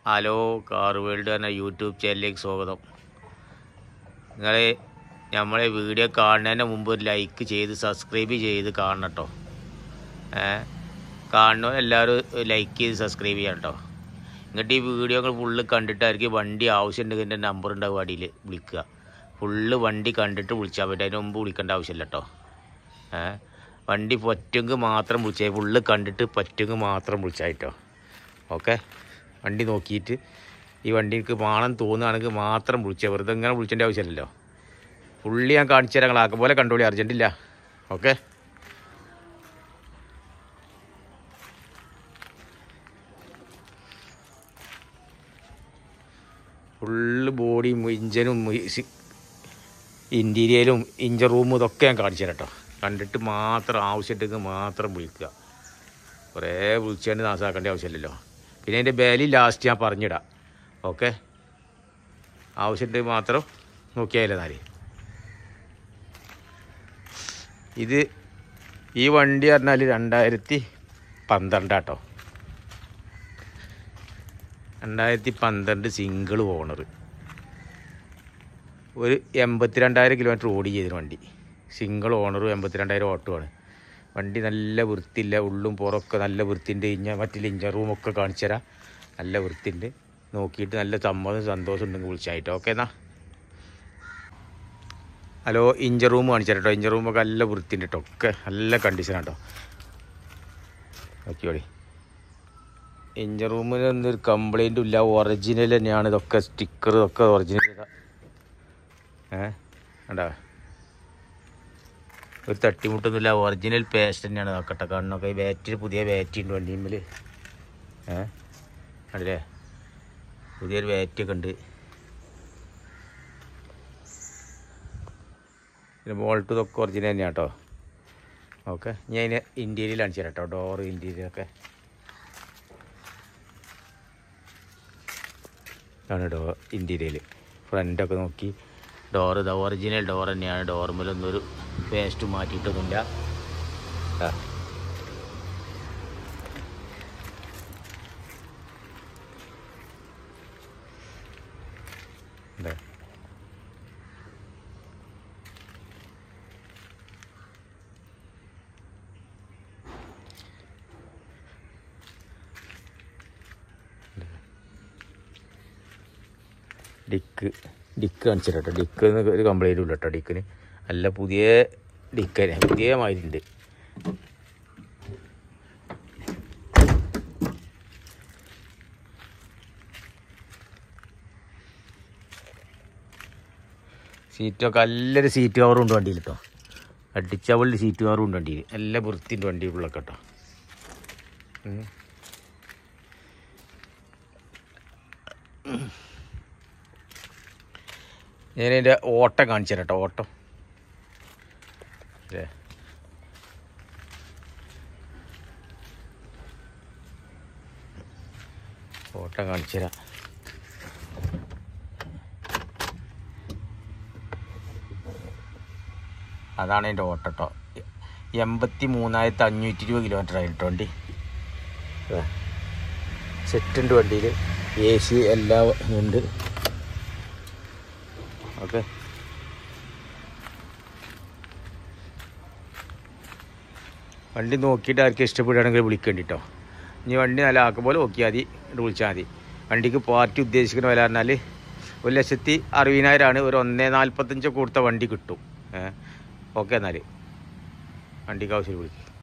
Hello car world എന്ന YouTube ചാനലിലേക്ക് സ്വാഗതം നിങ്ങൾ നമ്മളെ വീഡിയോ കാണുന്നതിന് മുമ്പ് ഒരു ലൈക്ക് ചെയ്ത് സബ്സ്ക്രൈബ് ചെയ്ത് കാണണം കേട്ടോ ഏ കാണുന്നവർ എല്ലാവരും ലൈക്ക് ചെയ്ത് സബ്സ്ക്രൈബ് ചെയ്യണം കേട്ടോ എന്നിട്ട് ഈ വീഡിയോകൾ ഫുള്ള് കണ്ടിട്ടായിരിക്കും വണ്ടി ആവശ്യമുണ്ടെങ്കിൽ എൻ്റെ നമ്പർ ഉണ്ടാവും അടിയിൽ വിളിക്കുക ഫുള്ള് വണ്ടി കണ്ടിട്ട് വിളിച്ചാൽ പറ്റും അതിന് മുമ്പ് വിളിക്കേണ്ട ആവശ്യമില്ല കേട്ടോ ഏ വണ്ടി പറ്റുമെങ്കിൽ മാത്രം വിളിച്ചാൽ ഫുള്ള് കണ്ടിട്ട് പറ്റുമെങ്കിൽ മാത്രം വിളിച്ചാൽ കേട്ടോ ഓക്കെ വണ്ടി നോക്കിയിട്ട് ഈ വണ്ടിക്ക് വേണം തോന്നുകയാണെങ്കിൽ മാത്രം വിളിച്ചാൽ വെറുതെ ഇങ്ങനെ വിളിച്ചേണ്ട ആവശ്യമില്ലല്ലോ ഫുള്ളി ഞാൻ കാണിച്ചു തരാം നിങ്ങൾ ആക്കം പോലെ കണ്ടോളി അർജൻറ്റില്ല ഓക്കെ ഫുള്ള് ബോഡിയും ഇഞ്ചനും ഇൻറ്റീരിയലും ഇഞ്ചർ റൂമും ഇതൊക്കെ ഞാൻ കാണിച്ചു തരാം കേട്ടോ കണ്ടിട്ട് മാത്രം ആവശ്യമുണ്ടെങ്കിൽ മാത്രം വിളിക്കുക കുറേ വിളിച്ചുകൊണ്ട് നാസാക്കേണ്ട ആവശ്യമില്ലല്ലോ പിന്നെ അതിൻ്റെ ബാലി ലാസ്റ്റ് ഞാൻ പറഞ്ഞിടാം ഓക്കെ ആവശ്യമുണ്ടെങ്കിൽ മാത്രം നോക്കിയാലേ നാല് ഇത് ഈ വണ്ടി പറഞ്ഞാൽ രണ്ടായിരത്തി പന്ത്രണ്ടാട്ടോ രണ്ടായിരത്തി പന്ത്രണ്ട് സിംഗിൾ ഓണർ ഒരു എൺപത്തിരണ്ടായിരം കിലോമീറ്റർ ഓടി ചെയ്തിന് വണ്ടി സിംഗിൾ ഓണറും എൺപത്തിരണ്ടായിരം ഓട്ടമാണ് വണ്ടി നല്ല വൃത്തിയില്ല ഉള്ളും പുറമൊക്കെ നല്ല വൃത്തിൻ്റെ ഇഞ്ഞ മറ്റില്ല ഇഞ്ചർ റൂമൊക്കെ കാണിച്ചു തരാം നല്ല വൃത്തിയുണ്ട് നോക്കിയിട്ട് നല്ല സമ്മതം സന്തോഷം ഉണ്ടെങ്കിൽ വിളിച്ചായിട്ട് ഓക്കെ എന്നാ ഹലോ ഇഞ്ചർ റൂം കാണിച്ചു തരാം കേട്ടോ ഇഞ്ചർ റൂമൊക്കെ നല്ല വൃത്തിയുണ്ട് കേട്ടോ ഒക്കെ നല്ല കണ്ടീഷനാണ് കേട്ടോ നോക്കിയോളി ഇഞ്ചർ റൂമിൽ ഒരു കംപ്ലൈൻറ്റും ഇല്ല ഒറിജിനൽ തന്നെയാണ് ഇതൊക്കെ സ്റ്റിക്കർ ഇതൊക്കെ ഒറിജിനൽ ഏ കണ്ടാ ഒരു തട്ടിമുട്ടൊന്നുമില്ല ഒറിജിനൽ പേസ്റ്റ് തന്നെയാണ് നോക്കട്ടെ കണ്ണൊക്കെ ബാറ്ററി പുതിയ ബാറ്ററി ഉണ്ട് വണ്ടിയിൽ ഏ കണ്ടില്ലേ പുതിയൊരു ബാറ്ററി ഒക്കെ ഉണ്ട് പിന്നെ ബോൾട്ട് ഇതൊക്കെ ഒറിജിനൽ തന്നെയാണ് കേട്ടോ ഓക്കെ ഞാൻ അതിന് ഇൻറ്റീരിയൽ കാണിച്ചു തരാം കേട്ടോ ഡോറ് ഇൻറ്റീരിയലൊക്കെ ഇതാണ് ഡോ ഇൻറ്റീരിയൽ ഫ്രണ്ടൊക്കെ നോക്കി ഡോർ ഇതാ ഒറിജിനൽ ഡോർ തന്നെയാണ് ഡോർമേലൊന്നും ഒരു വേസ്റ്റ് മാറ്റിയിട്ടൊന്നുമില്ല ആ. ഇതാ. ഡിക്ക് ഡിക്ക് കാണിച്ചു കേട്ടോ ഡിക്ക് ഒരു കംപ്ലൈൻറ്റും ഇല്ല കേട്ടോ ഡിക്കിന് നല്ല പുതിയ ഡിക്ക് പുതിയ മാതിരി ഉണ്ട് സീറ്റൊക്കെ നല്ലൊരു സീറ്റ് കവറും ഉണ്ട് വണ്ടിയിൽ കേട്ടോ അടിച്ചവളിൽ സീറ്റ് കവറും ഉണ്ട് വണ്ടിയിൽ നല്ല വൃത്തിൻ്റെ വണ്ടി ഉള്ളൊക്കെ കേട്ടോ ഉം. ഞാൻ അതിൻ്റെ ഓട്ടം കാണിച്ചു തരാം കേട്ടോ ഓട്ടം ഇല്ലേ? ഓട്ടം കാണിച്ചു തരാം അതാണ് എൻ്റെ ഓട്ടം കേട്ടോ എൺപത്തി മൂന്നായിരത്തി അഞ്ഞൂറ്റി ഇരുപത് കിലോമീറ്റർ ആയിട്ട് വണ്ടി സെറ്റ് ഉണ്ട് വണ്ടിയിൽ എ സി എല്ലാം ഉണ്ട് ഓക്കെ വണ്ടി നോക്കിയിട്ട് ആർക്കും ഇഷ്ടപ്പെടുകയാണെങ്കിൽ വിളിക്കേണ്ടി കേട്ടോ ഇനി വണ്ടി നല്ല ആക്കും പോലെ നോക്കിയാൽ മതി എന്നിട്ട് വിളിച്ചാൽ മതി വണ്ടിക്ക് പാർട്ടി ഉദ്ദേശിക്കുന്ന വില പറഞ്ഞാൽ ഒരു ലക്ഷത്തി അറുപതിനായിരമാണ് ഒരു ഒന്നേ നാൽപ്പത്തഞ്ച് കൊടുത്ത വണ്ടി കിട്ടും ഏ ഓക്കെ എന്നാൽ വണ്ടിക്ക് ആവശ്യം വിളിക്കും